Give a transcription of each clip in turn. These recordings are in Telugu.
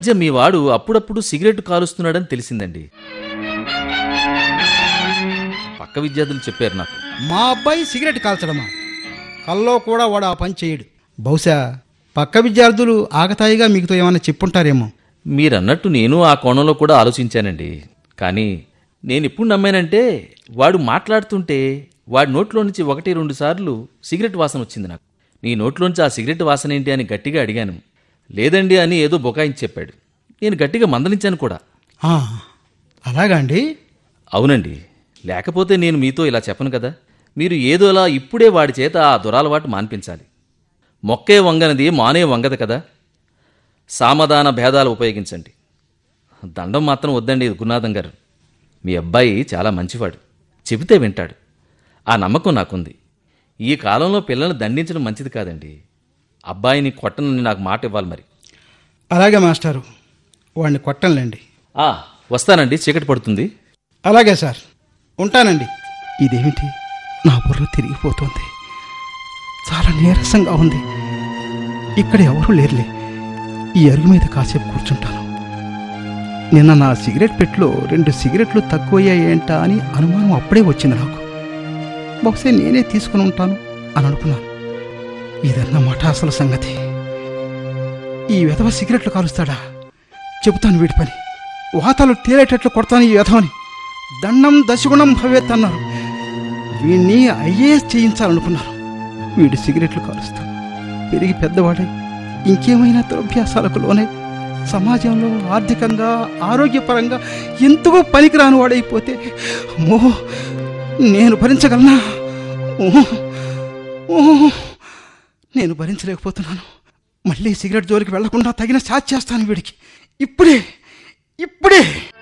మధ్య మీ వాడు అప్పుడప్పుడు సిగరెట్ కాలుస్తున్నాడని తెలిసిందండి పక్క విద్యార్థులు చెప్పారు నాకు మా అబ్బాయి సిగరెట్ కాల్చడమా కల్లో కూడా వాడు ఆ పని చేయడు బహుశా పక్క విద్యార్థులు ఆగతాయిగా మీకుతో ఏమైనా చెప్పుంటారేమో మీరన్నట్టు నేను ఆ కోణంలో కూడా ఆలోచించానండి కానీ నేను ఎప్పుడు నమ్మానంటే వాడు మాట్లాడుతుంటే వాడి నోట్లో నుంచి ఒకటి రెండు సార్లు సిగరెట్ వాసన వచ్చింది నాకు నీ నోట్లోంచి ఆ సిగరెట్ వాసన ఏంటి అని గట్టిగా అడిగాను లేదండి అని ఏదో బొకాయించి చెప్పాడు నేను గట్టిగా మందలించాను కూడా ఆ, అలాగా అండి అవునండి లేకపోతే నేను మీతో ఇలా చెప్పను కదా మీరు ఏదోలా ఇప్పుడే వాడి చేత ఆ దురాలవాటు మాన్పించాలి మొక్కే వంగనది మానే వంగదు కదా సామధాన భేదాలు ఉపయోగించండి దండం మాత్రం వద్దండి గురునాథం గారు మీ అబ్బాయి చాలా మంచివాడు చెబితే వింటాడు ఆ నమ్మకం నాకుంది ఈ కాలంలో పిల్లల్ని దండించడం మంచిది కాదండి అబ్బాయిని కొట్టనని నాకు మాట ఇవ్వాలి మరి అలాగే మాస్టారు వాడిని కొట్టంలేండి ఆ వస్తానండి చీకటి పడుతుంది అలాగే సార్ ఉంటానండి ఇదేమిటి నా బుర్ర తిరిగిపోతుంది చాలా నీరసంగా ఉంది ఇక్కడ ఎవరూ లేరులే ఈ అరుగు మీద కాసేపు కూర్చుంటాను నిన్న నా సిగరెట్ పెట్టులో రెండు సిగరెట్లు తక్కువయ్యాయేంటా అని అనుమానం అప్పుడే వచ్చింది నాకు బహుశా నేనే తీసుకుని ఉంటాను అని అనుకున్నాను ఇదన్నమాట అసలు సంగతి ఈ విధవ సిగరెట్లు కాలుస్తాడా చెబుతాను వీడి పని వాతాలు తేలేటట్లు కొడతాను ఈ విధవని దండం దశగుణం భవేత్ అన్నారు వీణ్ణి ఐఏఎస్ చేయించాలనుకున్నారు వీడు సిగరెట్లు కాలుస్తూ పెరిగి పెద్దవాడై ఇంకేమైనా దురభ్యాసాలకు లోనే సమాజంలో ఆర్థికంగా ఆరోగ్యపరంగా ఎంతగా పనికిరాని వాడైపోతే అమ్మో నేను భరించగలనా ఓ, ఓ, నేను భరించలేకపోతున్నాను మళ్ళీ సిగరెట్ జోలికి వెళ్లకుండా తగిన సాధ్ చేస్తాను వీడికి ఇప్పుడే ఇప్పుడే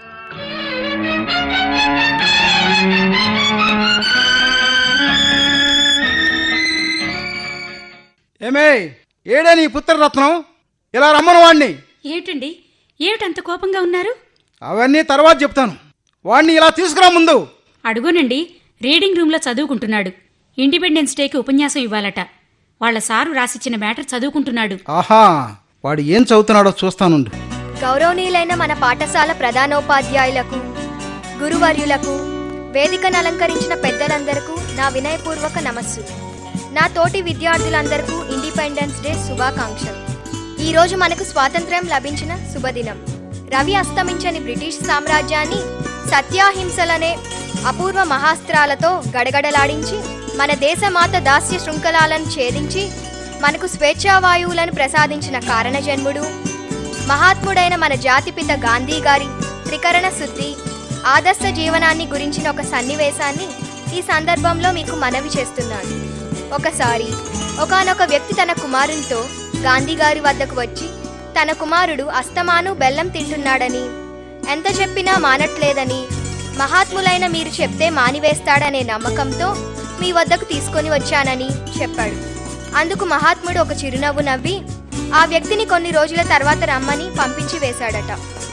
ఏమే ఏడే నీ పుత్రరత్నం ఇలా రమ్మను వాణ్ణి ఏమిటండి ఏమిటంత కోపంగా ఉన్నారు అవన్నీ తర్వాత చెప్తాను వాణ్ణి ఇలా తీసుకురా ముందు అడుగునండి రీడింగ్ రూమ్లో చదువుకుంటున్నాడు ఇండిపెండెన్స్ డేకి ఉపన్యాసం ఇవ్వాలట వాళ్ళ సారు రాసిచ్చిన మ్యాటర్ చదువుకుంటున్నాడు ఆహా వాడు ఏం చదువుతున్నాడో చూస్తానుండు గౌరవనీయులైన మన పాఠశాల ప్రధానోపాధ్యాయులకు గురువర్యులకు వేదికను అలంకరించిన పెద్దలందరకు నా వినయపూర్వక నమస్సు నా తోటి విద్యార్థులందరకు ఇండిపెండెన్స్ డే శుభాకాంక్షలు ఈ రోజు మనకు స్వాతంత్ర్యం లభించిన శుభదినం రవి అస్తమించని బ్రిటిష్ సామ్రాజ్యాన్ని సత్యాహింసలనే అపూర్వ మహాస్త్రాలతో గడగడలాడించి మన దేశమాత దాస్య శృంఖలాలను ఛేదించి మనకు స్వేచ్ఛావాయువులను ప్రసాదించిన కారణజన్ముడు మహాత్ముడైన మన జాతిపిత గాంధీ గారి త్రికరణ శుద్ధి ఆదర్శ జీవనాన్ని గురించిన ఒక సన్నివేశాన్ని ఈ సందర్భంలో మీకు మనవి చేస్తున్నాను ఒకసారి ఒకానొక వ్యక్తి తన కుమారునితో గాంధీ గారి వద్దకు వచ్చి తన కుమారుడు అస్తమాను బెల్లం తింటున్నాడని ఎంత చెప్పినా మానట్లేదని మహాత్ములైన మీరు చెప్తే మానివేస్తాడనే నమ్మకంతో మీ వద్దకు తీసుకొని వచ్చానని చెప్పాడు అందుకు మహాత్ముడు ఒక చిరునవ్వు నవ్వి ఆ వ్యక్తిని కొన్ని రోజుల తర్వాత రమ్మని పంపించి వేశాడట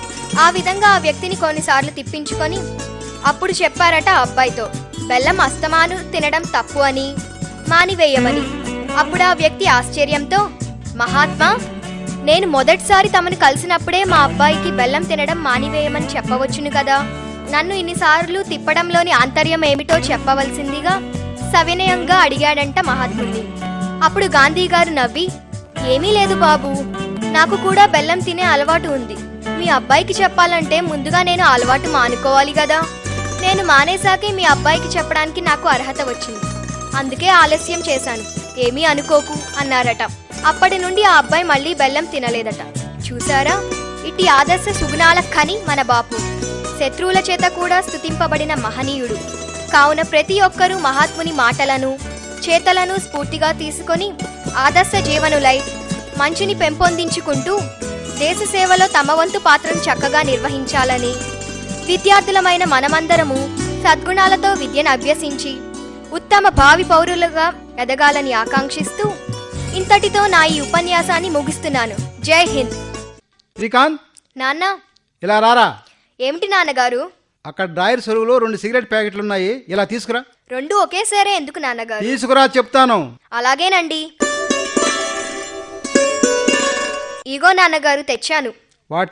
ఆ విధంగా ఆ వ్యక్తిని కొన్నిసార్లు తిప్పించుకొని అప్పుడు చెప్పారట ఆ అబ్బాయితో బెల్లం అస్తమాను తినడం తప్పు అని మానివేయమని అప్పుడు ఆ వ్యక్తి ఆశ్చర్యంతో మహాత్మా నేను మొదటిసారి తమను కలిసినప్పుడే మా అబ్బాయికి బెల్లం తినడం మానివేయమని చెప్పవచ్చును కదా నన్ను ఇన్నిసార్లు తిప్పడంలోని ఆంతర్యం ఏమిటో చెప్పవలసిందిగా సవినయంగా అడిగాడంట మహాత్ముడిని అప్పుడు గాంధీ గారు నవ్వి ఏమీ లేదు బాబు నాకు కూడా బెల్లం తినే అలవాటు ఉంది మీ అబ్బాయికి చెప్పాలంటే ముందుగా నేను ఆ అలవాటు మానుకోవాలి కదా నేను మానేశాకే మీ అబ్బాయికి చెప్పడానికి నాకు అర్హత వచ్చింది అందుకే ఆలస్యం చేశాను ఏమీ అనుకోకు అన్నారట అప్పటి నుండి ఆ అబ్బాయి మళ్ళీ బెల్లం తినలేదట చూసారా ఇట్టి ఆదర్శ సుగుణాల ఖని మన బాపు శత్రువుల చేత కూడా స్తుతింపబడిన మహనీయుడు కావున ప్రతి ఒక్కరూ మహాత్ముని మాటలను చేతలను స్ఫూర్తిగా తీసుకొని ఆదర్శ జీవనులై మంచిని పెంపొందించుకుంటూ దేశ సేవలో తమ వంతు పాత్రను చక్కగా నిర్వహించాలని విద్యార్థులమైన మనమందరము సద్గుణాలతో విద్యను అభ్యసించి ఉత్తమ భావి పౌరులుగా ఎదగాలని ఆకాంక్షిస్తూ ఇంతటితో నా ఈ ఉపన్యాసాన్ని ముగిస్తున్నాను జై హింద్ శ్రీకాంత్ నాన్న ఇలా రారా ఏమిటి నాన్నగారు అక్కడ డ్రాయర్ సరువులో రెండు సిగరెట్ ప్యాకెట్లు ఉన్నాయి ఇలా తీసుకురా రెండు ఒకేసారే ఎందుకు నాన్నగారు తీసుకురా చెప్తాను అలాగేనండి ఇగో నాన్నగారు తెచ్చాను వాటిని